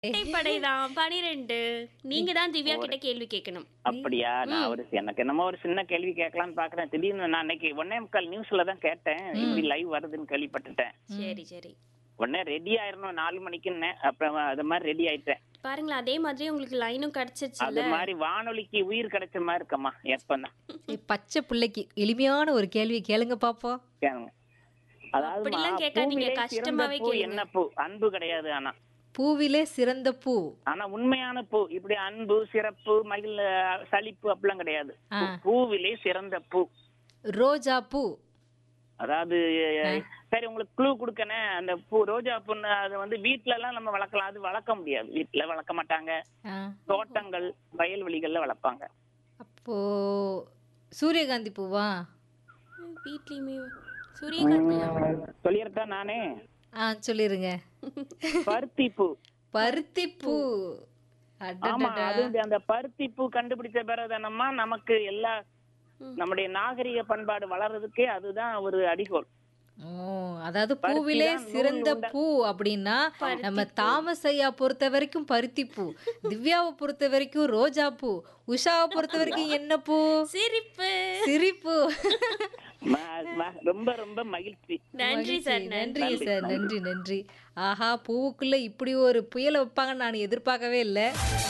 படைதான் பனிரெண்டு நீங்க தான் திவ்யா கிட்ட கேள்வி கேட்கணும் அப்படியா நான் ஒரு எனக்கு என்னமோ ஒரு சின்ன கேள்வி கேட்கலாம்னு பாக்குறேன் திடீர்னு நான் அன்னைக்கு ஒன்னே முக்கால் நியூஸ்ல தான் கேட்டேன் இப்படி லைவ் வருதுன்னு கேள்விப்பட்டுட்டேன் சரி சரி உடனே ரெடி ஆயிரணும் நாலு மணிக்குன்னு அப்புறம் அது மாதிரி ரெடி ஆயிட்டேன் பாருங்களா அதே மாதிரி உங்களுக்கு லைனும் அது கிடைச்சிருச்சுல்ல மாதிரி வானொலிக்கு உயிர் கிடைச்ச மாதிரி இருக்கம்மா எப்பதான் ஏய், பச்சை பிள்ளைக்கு எளிமையான ஒரு கேள்வி கேளுங்க பாப்போம் கேளுங்க அதாவது அப்படிலாம் கேட்காதீங்க, கஷ்டமாவே கேளுங்க. என்ன பூ அன்பு கிடையாது ஆனா பூவிலே சிறந்த பூ ஆனா உண்மையான பூ இப்படி அன்பு சிறப்பு மகிழ் சலிப்பு அப்படிலாம் கிடையாது ஆ. பூவிலே சிறந்த பூ ரோஜா பூ அதாவது சரி உங்களுக்கு க்ளூ கொடுக்கனே அந்த பூ ரோஜா பூன்னு அது வந்து வீட்ல எல்லாம் நம்ம வளர்க்கலாம் அது வளர்க்க முடியாது வீட்ல வளர்க்க மாட்டாங்க ஆ, தோட்டங்கள் வயல்வெளிகள்ல வளர்ப்பாங்க அப்போ சூரியகாந்தி பூவா வீட்லயுமே சூரியகாந்தியா சொல்லிடட்டா நானே ஆ சொல்லிருங்க பருத்தி பூ பருத்தி பூ ஆமா அடடடா. அது அந்த பருத்தி பூ கண்டுபிடிச்ச பிறகுதானம்மா நமக்கு எல்லா நம்முடைய நாகரிக பண்பாடு வளர்றதுக்கே அதுதான் ஒரு அடிகோல் ஓ அதாவது பூவிலே தான் நூல் சிறந்த உண்ட- பூ அப்படின்னா நம்ம தாமஸ் ஐயா பொறுத்த வரைக்கும் பருத்தி பூ திவ்யாவை பொறுத்த வரைக்கும் ரோஜா பூ உஷாவை பொறுத்த வரைக்கும் என்ன பூ சிரிப்பு சிரிப்பு ம- ம- ரொம்ப ரொம்ப மகிழ்ச்சி நன்றி சார் நன்றி சார் நன்றி நன்றி ஆஹா பூவுக்குள்ள இப்படி ஒரு புயலை வைப்பாங்கன்னு நான் எதிர்பார்க்கவே இல்லை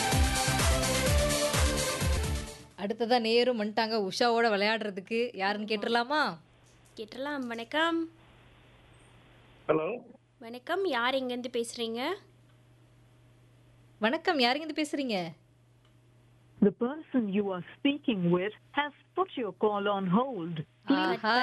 அடுத்ததா நேரும் வந்துட்டாங்க உஷாவோட விளையாடுறதுக்கு யாருன்னு கேட்டுடலாமா கேட்டலாம் வணக்கம் ஹலோ வணக்கம் யார் எங்கேருந்து பேசுறீங்க வணக்கம் யாருங்க பேசுறீங்க The person you are speaking with has put your call on hold. ஆஹா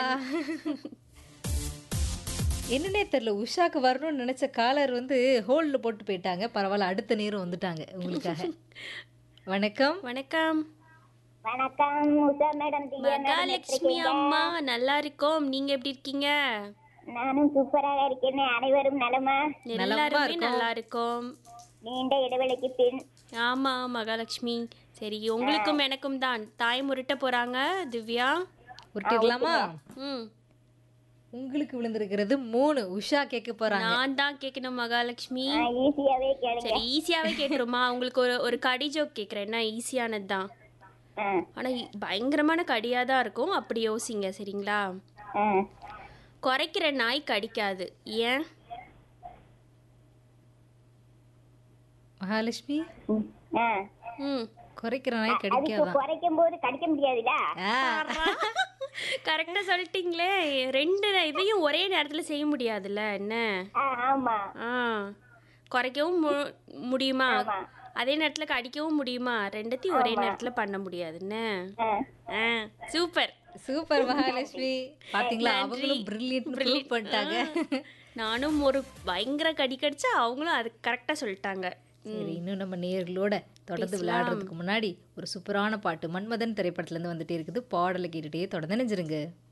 என்னன்னே தெரியல உஷாக்கு வரணும்னு நினைச்ச காலர் வந்து ஹோல்டில் போட்டு போயிட்டாங்க பரவாயில்ல அடுத்த நேரம் வந்துட்டாங்க உங்களுக்காக வணக்கம் வணக்கம் வணக்கம் உஷா மேடம் திவ்யா மேடம் மகாலட்சுமி அம்மா நல்லா இருக்கோம் நீங்க எப்படி இருக்கீங்க நானும் சூப்பராக இருக்கேன் அனைவரும் நலமா எல்லாருமே நல்லா இருக்கோம் நீண்ட இடைவெளிக்கு பின் ஆமா மகாலட்சுமி சரி உங்களுக்கும் எனக்கும் தான் தாய் முருட்ட போறாங்க திவ்யா உருட்டிடலாமா ம் உங்களுக்கு விழுந்திருக்கிறது மூணு உஷா கேட்க போறாங்க நான் தான் கேட்கணும் மகாலட்சுமி ஈஸியாவே கேளுங்க சரி ஈஸியாவே கேட்குறோமா உங்களுக்கு ஒரு ஒரு கடி ஜோக் கேட்குறேன் என்ன ஈஸியானது தான் ஆ, ஆனால் பயங்கரமான கடியாக தான் இருக்கும் அப்படி யோசிங்க சரிங்களா ஆ. குறைக்கிற நாய் கடிக்காது ஏன் மகாலட்சுமி ம், ஆ. ம் குறைக்கிற நாய் அதுக்கு கிடைக்காதான் குறைக்கும் போது கடிக்க முடியாதுல்ல ஆ, கரெக்டாக சொல்லிட்டீங்களே ரெண்டு இதையும் ஒரே நேரத்தில் செய்ய முடியாதுல்ல என்ன ஆ, ஆமா ஆ குறைக்கவும் மு- முடியுமா அதே நேரத்தில் கடிக்கவும் முடியுமா ரெண்டத்தையும் ஒரே நேரத்தில் பண்ண முடியாதுன்னு ஆ. ஆ சூப்பர் சூப்பர் மகாலட்சுமி பாத்தீங்களா அவங்களும் பிரில்லியன்ட் ப்ரூவ் பண்ணிட்டாங்க நானும் ஒரு பயங்கர கடி கடிச்சா அவங்களும் அது கரெக்டாக சொல்லிட்டாங்க சரி இன்னும் நம்ம நேர்களோட தொடர்ந்து விளையாடுறதுக்கு முன்னாடி ஒரு சூப்பரான பாட்டு மன்மதன் திரைப்படத்துல இருந்து வந்துட்டே இருக்குது பாடலை கேட்டுட்டே தொடர்ந்து நினைஞ்சிருங்க